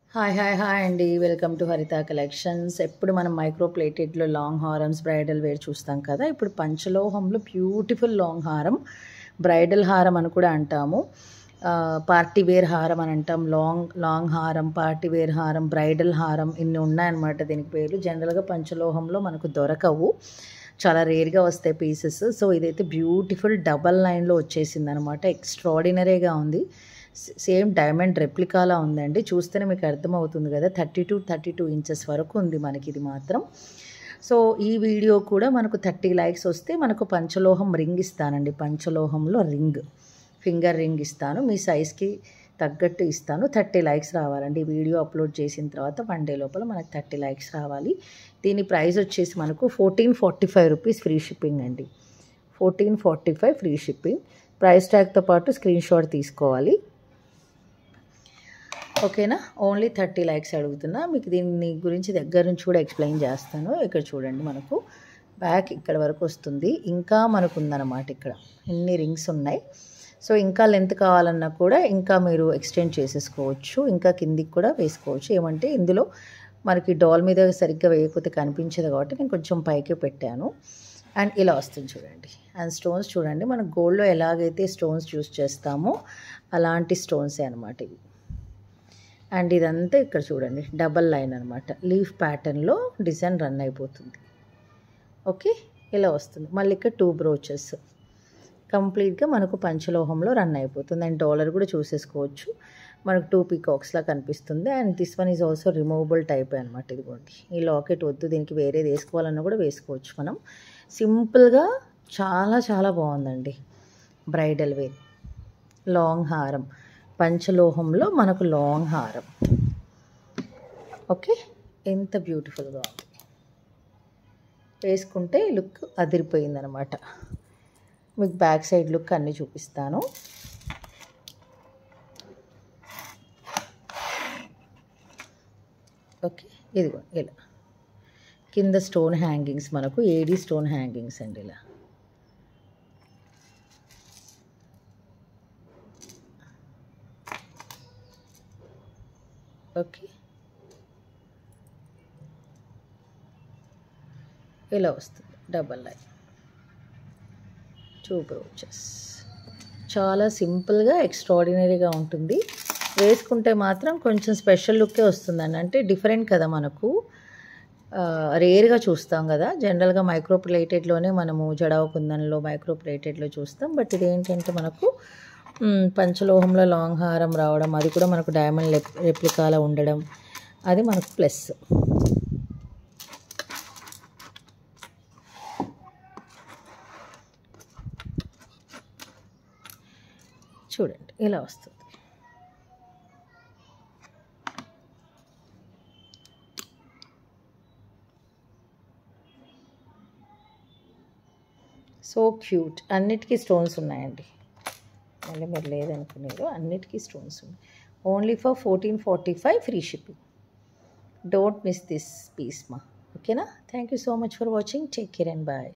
hi hi hi అండి welcome to Haritha collections ఎప్పుడు మనం మైక్రో ప్లేటెడ్లో లాంగ్ హారమ్స్ బ్రైడల్ వేర్ చూస్తాం కదా ఇప్పుడు పంచలోహంలో బ్యూటిఫుల్ లాంగ్ హారం బ్రైడల్ హారం అని కూడా అంటాము ఆ, పార్టీ వేర్ హారం అని అంటాం లాంగ్ లాంగ్ హారం పార్టీ వేర్ హారం బ్రైడల్ హారం ఇన్ని ఉన్నాయన్నమాట దీనికి పేర్లు జనరల్గా పంచలోహంలో మనకు దొరకవు చాలా రేర్గా వస్తాయి పీసెస్ సో ఇదైతే బ్యూటిఫుల్ డబల్ లైన్లో వచ్చేసింది అనమాట ఎక్స్ట్రాడినరీగా ఉంది సేమ్ డైమండ్ రెప్లికాలా ఉందండి చూస్తేనే మీకు అర్థమవుతుంది కదా thirty two thirty two inches వరకు ఉంది మనకి ఇది మాత్రం సో ఈ వీడియో కూడా మనకు థర్టీ లైక్స్ వస్తే మనకు పంచలోహం రింగ్ ఇస్తానండి పంచలోహంలో రింగ్ ఫింగర్ రింగ్ ఇస్తాను మీ సైజ్కి తగ్గట్టు ఇస్తాను థర్టీ లైక్స్ రావాలండి ఈ వీడియో అప్లోడ్ చేసిన తర్వాత వన్ డే లోపల మనకు థర్టీ లైక్స్ రావాలి దీని ప్రైస్ వచ్చేసి మనకు fourteen forty five rupees free shipping అండి fourteen forty five free shipping price ట్యాగ్తో పాటు స్క్రీన్ షాట్ తీసుకోవాలి ఓకేనా ఓన్లీ థర్టీ లైక్స్ అడుగుతున్నా మీకు దీని గురించి దగ్గర నుంచి కూడా ఎక్స్ప్లెయిన్ చేస్తాను ఇక్కడ చూడండి మనకు బ్యాక్ ఇక్కడ వరకు వస్తుంది ఇంకా మనకు ఉందన్నమాట ఇక్కడ ఇన్ని రింగ్స్ ఉన్నాయి సో ఇంకా లెంత్ కావాలన్నా కూడా ఇంకా మీరు ఎక్స్టెండ్ చేసేసుకోవచ్చు ఇంకా కిందికి కూడా వేసుకోవచ్చు ఏమంటే ఇందులో మనకి డాల్ మీద సరిగ్గా వేయకపోతే కనిపించదు కాబట్టి నేను కొంచెం పైకి పెట్టాను అండ్ ఇలా వస్తుంది చూడండి అండ్ స్టోన్స్ చూడండి మనం గోల్డ్లో ఎలాగైతే స్టోన్స్ యూస్ చేస్తామో అలాంటి స్టోన్సే అనమాట ఇవి అండ్ ఇదంతా ఇక్కడ చూడండి డబల్ లైన్ అనమాట లీఫ్ ప్యాటర్న్లో డిజైన్ రన్ అయిపోతుంది ఓకే ఇలా వస్తుంది మళ్ళీ ఇక్కడ టూ బ్రోచెస్ కంప్లీట్గా మనకు పంచలోహంలో రన్ అయిపోతుంది అండ్ డాలర్ కూడా చూసేసుకోవచ్చు మనకు టూ పీకాక్స్లా కనిపిస్తుంది and this one is also removable type అనమాట ఇదిగోండి ఈ లాకెట్ వద్దు దీనికి వేరేది వేసుకోవాలన్నా కూడా వేసుకోవచ్చు మనం సింపుల్గా చాలా చాలా బాగుందండి బ్రైడల్ వేర్ లాంగ్ హారం పంచలోహంలో మనకు లాంగ్ హారం ఓకే ఎంత బ్యూటిఫుల్గా ఉంది వేసుకుంటే లుక్ అదిరిపోయిందనమాట మీకు బ్యాక్ సైడ్ లుక్ అన్నీ చూపిస్తాను ఓకే ఇదిగో ఇలా కింద స్టోన్ హ్యాంగింగ్స్ మనకు ఏడీ స్టోన్ హ్యాంగింగ్స్ అండి ఇలా ఓకే ఇలా వస్తుంది డబల్ లైన్ టూ బ్రోచెస్ చాలా సింపుల్గా ఎక్స్ట్రాడినరీగా ఉంటుంది వేసుకుంటే మాత్రం కొంచెం స్పెషల్ లుక్కే వస్తుందండి అంటే డిఫరెంట్ కదా మనకు రేర్గా చూస్తాం కదా జనరల్గా మైక్రో ప్లేటెడ్లోనే మనము జడావు కుందన్లో మైక్రో ప్లేటెడ్లో చూస్తాం బట్ ఇది ఏంటంటే మనకు మ్, పంచలోహంలో లాంగ్ హారం రావడం అది కూడా మనకు డైమండ్ రెప్లికాల ఉండడం అది మనకు ప్లస్ చూడండి ఇలా వస్తుంది సో క్యూట్ అన్నిటికీ స్టోన్స్ ఉన్నాయండి మళ్ళీ మీరు లేదనుకునేది అన్నిటికీ స్టోన్స్ ఉన్నాయి only for fourteen forty five free shipping don't miss this piece మా ఓకేనా thank you so much for watching take care and bye